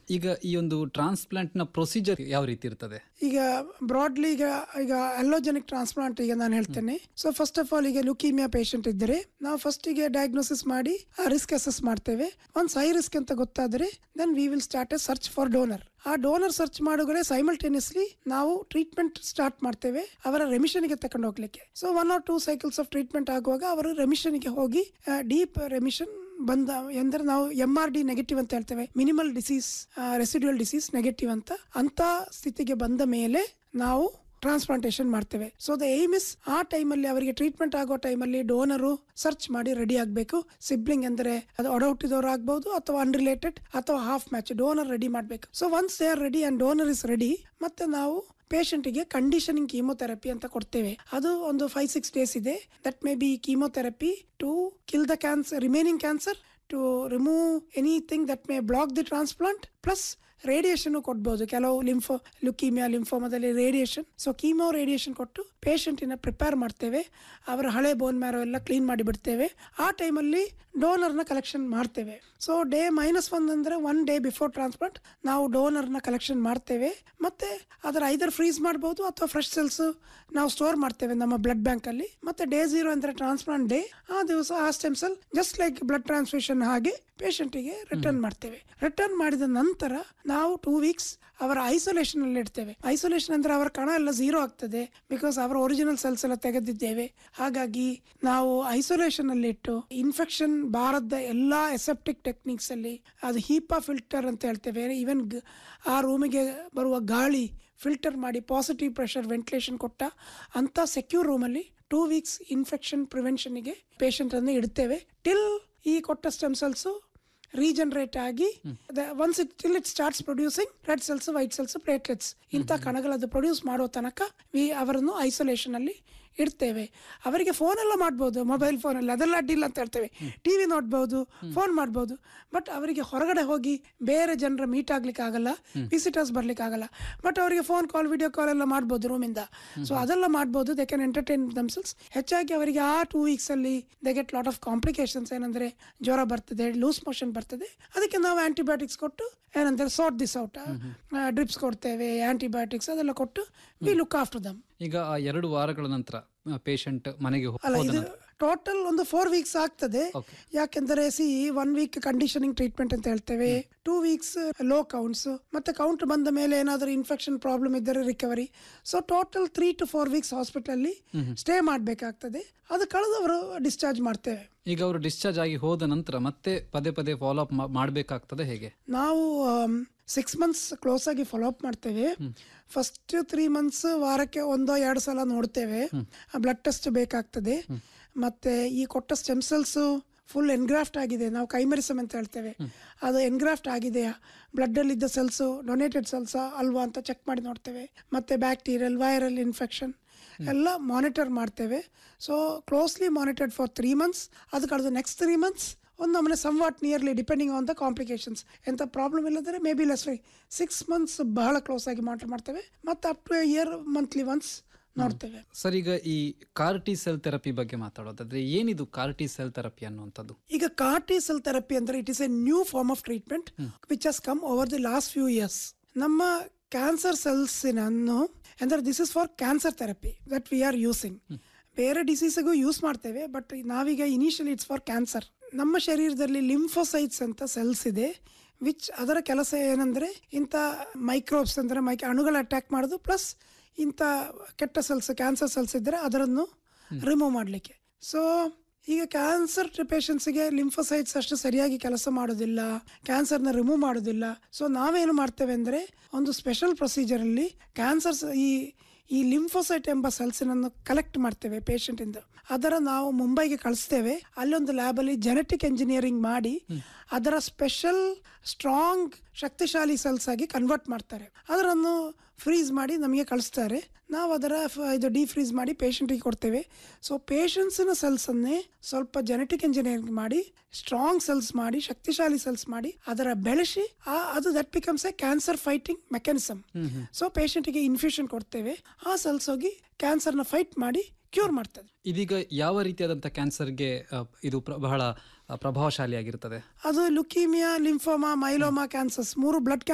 ಈಗ ಈ ಒಂದು ಟ್ರಾನ್ಸ್ಪ್ಲಾಂಟ್ ನ ಪ್ರೊಸೀಜರ್ ಯಾವ ರೀತಿ ಇರ್ತದೆ ಈಗ ಬ್ರಾಡ್ಲಿ ಈಗ ಈಗ ಅಲ್ಲೋಜೆನಿಕ್ ಟ್ರಾನ್ಸ್ಪ್ಲಾಂಟ್ ಈಗ ನಾನು ಹೇಳ್ತೇನೆ ಸೊ ಫಸ್ಟ್ ಆಫ್ ಆಲ್ ಈಗ ಲುಕೀಮಿಯಾ ಪೇಷಂಟ್ ಇದ್ದರೆ ನಾವು ಫಸ್ಟ್ ಗೆ ಡಯಾಗ್ನೋಸಿಸ್ ಮಾಡಿ ರಿಸ್ಕ್ ಅಸೆಸ್ ಮಾಡ್ತೇವೆ ಒನ್ಸ್ ಹೈ ರಿಸ್ಕ್ ಅಂತ ಗೊತ್ತಾದ್ರೆ then we will start a search for donor ಆ ಡೋನರ್ ಸರ್ಚ್ ಮಾಡುಗಡೆ ಸೈಮಲ್ಟೇನಿಯಸ್ಲಿ ನಾವು ಟ್ರೀಟ್ಮೆಂಟ್ ಸ್ಟಾರ್ಟ್ ಮಾಡ್ತೇವೆ ಅವರ ರೆಮಿಷನ್ ಗೆ ತಕೊಂಡು ಹೋಗ್ಲಿಕ್ಕೆ so one or two cycles of treatment ಆಗುವಾಗ ಅವರು ರೆಮಿಷನ್ ಗೆ ಹೋಗಿ ಡೀಪ್ ರೆಮಿಷನ್ ಬಂದ ಎಂದ್ರೆ ನಾವು ಎಂ ಆರ್ ಡಿ ನೆಗೆಟಿವ್ ಅಂತ ಹೇಳ್ತೇವೆ minimal disease residual disease negative ಅಂತ ಅಂತ ಸ್ಥಿತಿಗೆ ಬಂದ ಮೇಲೆ ನಾವು ಟ್ರಾನ್ಸ್ಪ್ಲಾಂಟೇಶನ್ ಮಾಡ್ತೇವೆ ಸೊ ದ ಏಮ್ ಇಸ್ ಆ ಟೈಮಲ್ಲಿ ಅವರಿಗೆ ಟ್ರೀಟ್ಮೆಂಟ್ ಆಗೋ ಟೈಮಲ್ಲಿ ಡೋನರು ಸರ್ಚ್ ಮಾಡಿ ರೆಡಿ ಆಗಬೇಕು ಸಿಬ್ಲಿಂಗ್ ಅಂದ್ರೆ ಅದು ಒಡಹುಟ್ಟಿದವರು ಆಗ್ಬಹುದು ಅಥವಾ ಅನ್ರಿಲೇಟೆಡ್ ಅಥವಾ ಹಾಫ್ ಮ್ಯಾಚ್ ಡೋನರ್ ರೆಡಿ ಮಾಡಬೇಕು so once they are ready and donor is ready ಮತ್ತೆ ನಾವು ಪೇಷಂಟ್ಗೆ ಕಂಡೀಷನಿಂಗ್ ಕೀಮೋಥೆರಪಿ ಅಂತ ಕೊಡ್ತೇವೆ ಅದು ಒಂದು ಫೈವ್ ಸಿಕ್ಸ್ ಡೇಸ್ ಇದೆ that may be chemotherapy to kill the cancer remaining cancer to remove anything that may block the transplant plus radiation ಕೊಡ್ಬೋದು ಕೆಲವು ಲಿಂಫೋ ಲುಕೀಮಿಯಾ ಲಿಂಫೋಮದಲ್ಲಿ ರೇಡಿಯೇಷನ್ ಸೊ ಕೀಮೋ ರೇಡಿಯೇಷನ್ ಕೊಟ್ಟು ಪೇಷಂಟಿನ ಪ್ರಿಪೇರ್ ಮಾಡ್ತೇವೆ ಅವರ ಹಳೆ ಬೋನ್ ಮ್ಯಾರೋ ಎಲ್ಲ ಕ್ಲೀನ್ ಮಾಡಿ ಬಿಡ್ತೇವೆ ಆ ಟೈಮಲ್ಲಿ ಡೋನರ್ನ ಕಲೆಕ್ಷನ್ ಮಾಡ್ತೇವೆ ಸೊ ಡೇ ಮೈನಸ್ ಒನ್ ಅಂದ್ರೆ ಒನ್ ಡೇ ಬಿಫೋರ್ ಟ್ರಾನ್ಸ್ಪ್ಲಾಂಟ್ ನಾವು ಡೋನರ್ನ ಕಲೆಕ್ಷನ್ ಮಾಡ್ತೇವೆ ಮತ್ತೆ ಅದರ ಐದರ್ ಫ್ರೀಸ್ ಮಾಡ್ಬೋದು ಅಥವಾ ಫ್ರೆಶ್ ಸೆಲ್ಸ್ ನಾವು ಸ್ಟೋರ್ ಮಾಡ್ತೇವೆ ನಮ್ಮ ಬ್ಲಡ್ ಬ್ಯಾಂಕ್ ಅಲ್ಲಿ ಮತ್ತೆ ಡೇ ಜೀರೋ ಅಂದ್ರೆ ಟ್ರಾನ್ಸ್ಪ್ಲಾಂಟ್ ಡೇ ಆ ದಿವಸ ಆ stem cell just like blood transfusion ಹಾಗೆ ಪೇಷಂಟಿಗೆ ರಿಟರ್ನ್ ಮಾಡ್ತೇವೆ ರಿಟರ್ನ್ ಮಾಡಿದ ನಂತರ ನಾವು ಟೂ ವೀಕ್ಸ್ ಅವರ ಐಸೋಲೇಷನ್ ಅಲ್ಲಿ ಇಡ್ತೇವೆ ಐಸೋಲೇಷನ್ ಅಂದ್ರೆ ಅವರ ಕಣ ಎಲ್ಲ ಝೀರೋ ಆಗ್ತದೆ ಬಿಕಾಸ್ ಅವರ ಒರಿಜಿನಲ್ ಸೆಲ್ಸ್ ಎಲ್ಲ ತೆಗೆದಿದ್ದೇವೆ ಹಾಗಾಗಿ ನಾವು ಐಸೋಲೇಷನ್ ಅಲ್ಲಿ ಇಟ್ಟು ಇನ್ಫೆಕ್ಷನ್ ಬಾರದ ಎಲ್ಲಾ ಎಸೆಪ್ಟಿಕ್ ಟೆಕ್ನಿಕ್ಸ್ ಅಲ್ಲಿ ಅದು ಹೀಪಾ ಫಿಲ್ಟರ್ ಅಂತ ಹೇಳ್ತೇವೆ ಈವನ್ ಆ ರೂಮಿಗೆ ಬರುವ ಗಾಳಿ ಫಿಲ್ಟರ್ ಮಾಡಿ ಪಾಸಿಟಿವ್ ಪ್ರೆಷರ್ ವೆಂಟಿಲೇಷನ್ ಕೊಟ್ಟ ಅಂತ ಸೆಕ್ಯೂರ್ ರೂಮಲ್ಲಿ ಟೂ ವೀಕ್ಸ್ ಇನ್ಫೆಕ್ಷನ್ ಪ್ರಿವೆನ್ಷನ್ಗೆ ಪೇಷಂಟ್ ಅನ್ನು ಇಡ್ತೇವೆ ಟಿಲ್ ಈ ಕೊಟ್ಟ ಸ್ಟೆಮ್ ಸೆಲ್ಸ್ ರೀಜನರೇಟ್ ಆಗಿ once it till it starts producing red cells white cells platelets ಇಂಥ ಕಣಗಳದ್ದು ಪ್ರೊಡ್ಯೂಸ್ ಮಾಡೋ ತನಕ ವಿ ಅವರನ್ನು ಐಸೋಲೇಷನ್ ಅಲ್ಲಿ ಇಡ್ತೇವೆ ಅವರಿಗೆ ಫೋನ್ ಎಲ್ಲ ಮಾಡ್ಬೋದು ಮೊಬೈಲ್ ಫೋನ್ ಅಲ್ಲಿ ಅದೆಲ್ಲ ಅಡ್ಡಿಲ್ಲ ಅಂತ ಹೇಳ್ತೇವೆ ಟಿವಿ ನೋಡ್ಬೋದು ಫೋನ್ ಮಾಡ್ಬೋದು ಬಟ್ ಅವರಿಗೆ ಹೊರಗಡೆ ಹೋಗಿ ಬೇರೆ ಜನರ ಮೀಟ್ ಆಗ್ಲಿಕ್ಕೆ ಆಗಲ್ಲ ವಿಸಿಟರ್ಸ್ ಬರ್ಲಿಕ್ಕೆ ಆಗಲ್ಲ ಬಟ್ ಅವರಿಗೆ ಫೋನ್ ಕಾಲ್ ವಿಡಿಯೋ ಕಾಲ್ ಎಲ್ಲ ಮಾಡ್ಬೋದು ರೂಮಿಂದ ಸೊ ಅದೆಲ್ಲ ಮಾಡ್ಬೋದು ದೇ ಕ್ಯಾನ್ ಎಂಟರ್ಟೈನ್ ದಮ್ಸೆಲ್ಸ್ ಹೆಚ್ಚಾಗಿ ಅವರಿಗೆ ಆ ಟೂ ವೀಕ್ಸ್ ಅಲ್ಲಿ they get lot of complications ಏನಂದ್ರೆ ಜ್ವರ ಬರ್ತದೆ ಲೂಸ್ ಮೋಷನ್ ಬರ್ತದೆ ಅದಕ್ಕೆ ನಾವು ಆಂಟಿಬಯೋಟಿಕ್ಸ್ ಕೊಟ್ಟು ಏನಂತಾರೆ ಸಾರ್ಟ್ ದಿಸ್ ಔಟ್ ಡ್ರಿಪ್ಸ್ ಕೊಡ್ತೇವೆ ಆಂಟಿಬಯೋಟಿಕ್ಸ್ ಅದೆಲ್ಲ ಕೊಟ್ಟು ವಿ ಲುಕ್ ಆಫ್ಟರ್ ದಮ್ ಈಗ ಆ ಎರಡು ವಾರಗಳ ನಂತರ ಪೇಷಂಟ್ ಮನೆಗೆ ಹೋ- ಅಲ್ಲ ಹೋದ ಇದು ನಂತರ ಟೋಟಲ್ ಒಂದು ಫೋರ್ ವೀಕ್ಸ್ ಆಗ್ತದೆ Okay. ಯಾಕೆಂದರೆ see one week conditioning treatment ಅಂತ ಹೇಳ್ತೇವೆ ಟೂ ವೀಕ್ಸ್ ಲೋ ಕೌಂಟ್ಸ್ ಮತ್ತೆ ಕೌಂಟ್ ಬಂದ ಮೇಲೆ ಏನಾದರೂ ಇನ್ಫೆಕ್ಷನ್ ಪ್ರಾಬ್ಲಮ್ ಇದ್ದರೆ recovery so total three to four weeks hospital stay ಮಾಡಬೇಕಾಗ್ತದೆ ಅದು ಕಳೆದವರು ಡಿಸ್ಚಾರ್ಜ್ ಮಾಡ್ತೇವೆ ಈಗ ಅವರು ಡಿಸ್ಚಾರ್ಜ್ ಆಗಿ ಹೋದ ನಂತರ ಮತ್ತೆ ಪದೇ ಪದೇ ಫಾಲೋ ಅಪ್ ಮಾಡಬೇಕಾಗ್ತದೆ ಹೇಗೆ ನಾವು ಸಿಕ್ಸ್ ಮಂತ್ಸ್ ಕ್ಲೋಸ್ ಆಗಿ ಫಾಲೋ ಅಪ್ ಮಾಡ್ತೇವೆ ಫಸ್ಟ್ ತ್ರೀ ಮಂತ್ಸ್ ವಾರಕ್ಕೆ ಒಂದೋ ಎರಡು ಸಲ ನೋಡ್ತೇವೆ ಬ್ಲಡ್ ಟೆಸ್ಟ್ ಬೇಕಾಗ್ತದೆ ಮತ್ತೆ ಈ ಕೊಟ್ಟ ಸ್ಟೆಮ್ ಸೆಲ್ಸ್ ಫುಲ್ ಎನ್ಗ್ರಾಫ್ಟ್ ಆಗಿದೆ ನಾವು ಕೈಮರಿಸಮ್ ಅಂತ ಹೇಳ್ತೇವೆ ಅದು ಎನ್ಗ್ರಾಫ್ಟ್ ಆಗಿದೆಯಾ ಬ್ಲಡ್ ಅಲ್ಲಿ ಇದ್ದ ಸೆಲ್ಸ್ ಡೊನೇಟೆಡ್ ಸೆಲ್ಸ್ ಅಲ್ವಾ ಅಂತ ಚೆಕ್ ಮಾಡಿ ನೋಡ್ತೇವೆ ಮತ್ತೆ ಬ್ಯಾಕ್ಟೀರಿಯಲ್ ವೈರಲ್ ಇನ್ಫೆಕ್ಷನ್ ಎಲ್ಲ ಮಾನಿಟರ್ ಮಾಡ್ತೇವೆ so closely monitored for three months ಅದು ಕಳೆದು ನೆಕ್ಸ್ಟ್ ತ್ರೀ ಮಂತ್ಸ್ ಒಂದು ನಮ್ಮನೆ somewhat nearly depending on the complications ಎಂಥ ಪ್ರಾಬ್ಲಮ್ ಇಲ್ಲದ್ರೆ may be less six months ಬಹಳ ಕ್ಲೋಸ್ ಆಗಿ ಮಾನಿಟರ್ ಮಾಡ್ತೇವೆ ಮತ್ತು up to year monthly once ನೋಡ್ತೇವೆ ಸರ್ ಈಗ ಈ ಕಾರ್ಟಿ ಸೆಲ್ ಥೆರಪಿ ಬಗ್ಗೆ ಮಾತಾಡೋದಾದ್ರೆ ಏನಿದು ಕಾರ್ಟಿ ಸೆಲ್ ಥೆರಪಿ ಅನ್ನುವಂಥದ್ದು ಈಗ ಕಾರ್ಟಿ ಸೆಲ್ ಥೆರಪಿ ಅಂದ್ರೆ it is a new form of treatment which has come over the last few years ನಮ್ಮ ಕ್ಯಾನ್ಸರ್ ಸೆಲ್ಸಿನನ್ನು ಅಂದ್ರೆ this is for cancer therapy that we are using ಬೇರೆ ಡಿಸೀಸ್ಗೂ use ಮಾಡ್ತೇವೆ but ನಾವೀಗ ಇನಿಷಿಯಲಿ ಇಟ್ಸ್ ಫಾರ್ ಕ್ಯಾನ್ಸರ್ ನಮ್ಮ ಶರೀರದಲ್ಲಿ lymphocytes ಅಂತ ಸೆಲ್ಸ್ ಇದೆ ವಿಚ್ ಅದರ ಕೆಲಸ ಏನಂದ್ರೆ ಇಂಥ ಮೈಕ್ರೋಬ್ಸ್ ಅಂದ್ರೆ ಮೈ ಅಣುಗಳ ಅಟ್ಯಾಕ್ ಮಾಡೋದು ಪ್ಲಸ್ ಇಂಥ ಕೆಟ್ಟ ಸೆಲ್ಸ್ ಕ್ಯಾನ್ಸರ್ ಸೆಲ್ಸ್ ಇದ್ದರೆ ಅದರನ್ನು ರಿಮೂವ್ ಮಾಡಲಿಕ್ಕೆ ಸೊ ಈಗ ಕ್ಯಾನ್ಸರ್ ಪೇಷಂಟ್ಸ್ಗೆ ಲಿಂಫೋಸೈಟ್ಸ್ ಅಷ್ಟು ಸರಿಯಾಗಿ ಕೆಲಸ ಮಾಡೋದಿಲ್ಲ ಕ್ಯಾನ್ಸರ್ನ ರಿಮೂವ್ ಮಾಡೋದಿಲ್ಲ ಸೊ ನಾವೇನು ಮಾಡ್ತೇವೆ ಅಂದರೆ ಒಂದು ಸ್ಪೆಷಲ್ ಪ್ರೊಸೀಜರಲ್ಲಿ ಕ್ಯಾನ್ಸರ್ ಈ ಈ ಲಿಂಫೋಸೈಟ್ ಎಂಬ ಸೆಲ್ಸಿನನ್ನು ಕಲೆಕ್ಟ್ ಮಾಡ್ತೇವೆ patient ಇಂದ ಅದರ ನಾವು ಮುಂಬೈಗೆ ಕಳಿಸ್ತೇವೆ ಅಲ್ಲೊಂದು ಲ್ಯಾಬಲ್ಲಿ ಜೆನೆಟಿಕ್ ಎಂಜಿನಿಯರಿಂಗ್ ಮಾಡಿ ಅದರ ಸ್ಪೆಷಲ್ ಸ್ಟ್ರಾಂಗ್ ಶಕ್ತಿಶಾಲಿ ಸೆಲ್ಸ್ ಆಗಿ ಕನ್ವರ್ಟ್ ಮಾಡ್ತಾರೆ ಅದರನ್ನು ಫ್ರೀಸ್ ಮಾಡಿ ನಮಗೆ ಕಳಿಸ್ತಾರೆ ನಾವು ಅದರ ಫ- ಇದು ಡಿಫ್ರೀಸ್ ಮಾಡಿ ಪೇಷಂಟಿಗೆ ಕೊಡ್ತೇವೆ ಸೊ ಪೇಷಂಟ್ಸಿನ ಸೆಲ್ಸನ್ನೇ ಸ್ವಲ್ಪ ಜೆನೆಟಿಕ್ ಇಂಜಿನಿಯರಿಂಗ್ ಮಾಡಿ ಸ್ಟ್ರಾಂಗ್ ಸೆಲ್ಸ್ ಮಾಡಿ ಶಕ್ತಿಶಾಲಿ ಸೆಲ್ಸ್ ಮಾಡಿ ಅದರ ಬೆಳೆಸಿ ಆ ಅದು that becomes a cancer fighting mechanism so ಪೇಷಂಟಿಗೆ ಇನ್ಫ್ಯೂಷನ್ ಕೊಡ್ತೇವೆ ಆ ಸೆಲ್ಸ್ ಹೋಗಿ ಕ್ಯಾನ್ಸರ್ನ ಫೈಟ್ ಮಾಡಿ ಕ್ಯೂರ್ ಮಾಡ್ತದೆ ಇದೀಗ ಯಾವ ರೀತಿಯಾದಂಥ ಕ್ಯಾನ್ಸರ್ಗೆ ಆ, ಇದು ಪ್ರ- ಬಹಳ ಆ, ಪ್ರಭಾವಶಾಲಿಯಾಗಿರ್ತದೆ ಅದು ಲುಕೀಮಿಯಾ ಲಿಂಫೋಮಾ ಮೈಲೋಮಾ ಕ್ಯಾನ್ಸರ್ಸ್ ಮೂರು ಬ್ಲಡ್